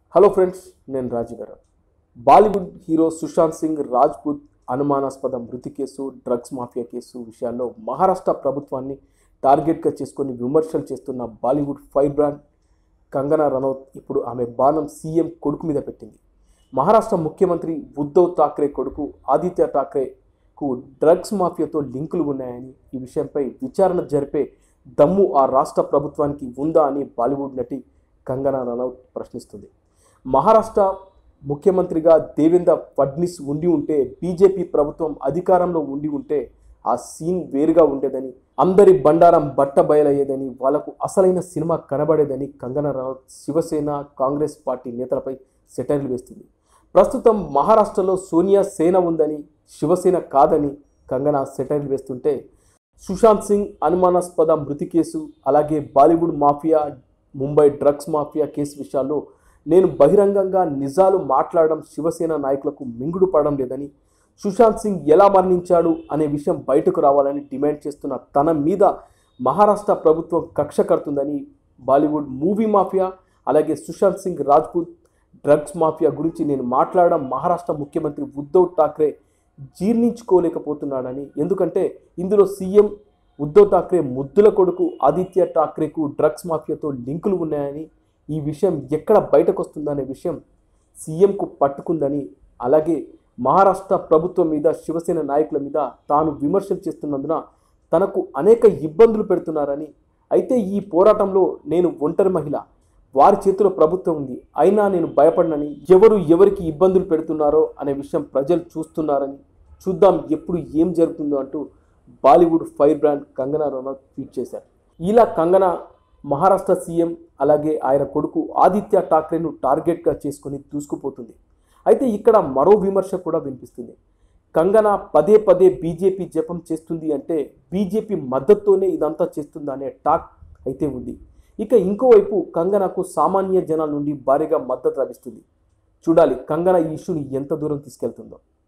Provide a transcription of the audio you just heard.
hello friends నేను Raju garu Bollywood hero Sushant Singh Rajput అనుమానాస్పద మృతి కేసు డ్రగ్స్ మాఫియా కేసు విషయాల్లో మహారాష్ట్ర ప్రభుత్వాన్ని టార్గెట్గా చేసుకొని విమర్శలు చేస్తున్న Bollywood fire brand Kangana Ranaut ఇప్పుడు ఆమె బాణం సీఎం కొడుకు మీద పెట్టింది మహారాష్ట్ర ముఖ్యమంత్రి ఉద్ధవ్ ఠాక్రే కొడుకు ఆదిత్య ఠాక్రేకు డ్రగ్స్ మాఫియాతో లింకులు ఉన్నాయని ఈ విషయంపై విచారణ జరిపే దమ్ము ఆ రాష్ట్ర ప్రభుత్వానికి ఉందా అని బాలీవుడ్ నటి కంగనా రనౌత్ ప్రశ్నిస్తుంది మహారాష్ట్ర ముఖ్యమంత్రిగా దేవేంద్ర ఫడ్నిస్ ఉండి ఉంటే బీజేపీ ప్రభుత్వం అధికారంలో ఉండి ఉంటే ఆ సీన్ వేరుగా ఉండేదని అందరి బండారం బట్ట బయలయ్యేదని వాళ్లకు అసలైన సినిమా కనబడేదని కంగనా రనౌత్ శివసేన కాంగ్రెస్ పార్టీ నేతలపై సెటైర్లు వేస్తుంది ప్రస్తుతం మహారాష్ట్రలో సోనియా సేన ఉందని శివసేన కాదని కంగనా సెటైర్లు వేస్తుంటే సుశాంత్ సింగ్ అనుమానాస్పద మృతి కేసు అలాగే Bollywood mafia Mumbai drugs mafia case విషయాల్లో నేను బహిరంగంగా నిజాలు మాట్లాడడం శివసేన నాయకులకు మింగుడు పడడం లేదని సుశాంత్ సింగ్ ఎలా మరణించాడు అనే విషయం బయటకు రావాలని డిమాండ్ చేస్తున్న తన మీద మహారాష్ట్ర ప్రభుత్వం కక్ష కడుతుందని బాలీవుడ్ మూవీ మాఫియా అలాగే సుశాంత్ సింగ్ రాజ్పూత్ డ్రగ్స్ మాఫియా గురించి నేను మాట్లాడడం మహారాష్ట్ర ముఖ్యమంత్రి ఉద్ధవ్ ఠాక్రే జీర్ణించుకోలేకపోతున్నాడని ఎందుకంటే ఇందులో సీఎం ఉద్ధవ్ ఠాక్రే ముద్దుల కొడుకు ఆదిత్య ఠాక్రేకు డ్రగ్స్ మాఫియాతో లింకులు ఉన్నాయని ఈ విషయం ఎక్కడ బయటకు వస్తుందనే విషయం సీఎంకు పట్టుకుందని అలాగే మహారాష్ట్ర ప్రభుత్వం మీద శివసేన నాయకుల మీద తాను విమర్శలు చేస్తున్నందున తనకు అనేక ఇబ్బందులు పెడుతున్నారని అయితే ఈ పోరాటంలో నేను ఒంటరి మహిళ వారి చేతిలో ప్రభుత్వం ఉంది అయినా నేను భయపడనని ఎవరు ఎవరికి ఇబ్బందులు పెడుతున్నారో అనే విషయం ప్రజలు చూస్తున్నారని చూద్దాం ఎప్పుడు ఏం జరుగుతుందో అంటూ Bollywood fire brand Kangana Ranaut tweet చేశారు ఇలా కంగనా మహారాష్ట్ర సీఎం అలాగే ఆయన కొడుకు ఆదిత్య ఠాక్రేను టార్గెట్గా చేసుకుని దూసుకుపోతుంది అయితే ఇక్కడ మరో విమర్శ కూడా వినిపిస్తుంది కంగనా పదే పదే బీజేపీ జపం చేస్తుంది అంటే బీజేపీ మద్దతుతోనే ఇదంతా చేస్తుందా అనే టాక్ అయితే ఉంది ఇక ఇంకోవైపు కంగనాకు సామాన్య జనాల నుండి భారీగా మద్దతు లభిస్తుంది చూడాలి కంగనా ఈ ఇష్యూని ఎంత దూరం తీసుకెళ్తుందో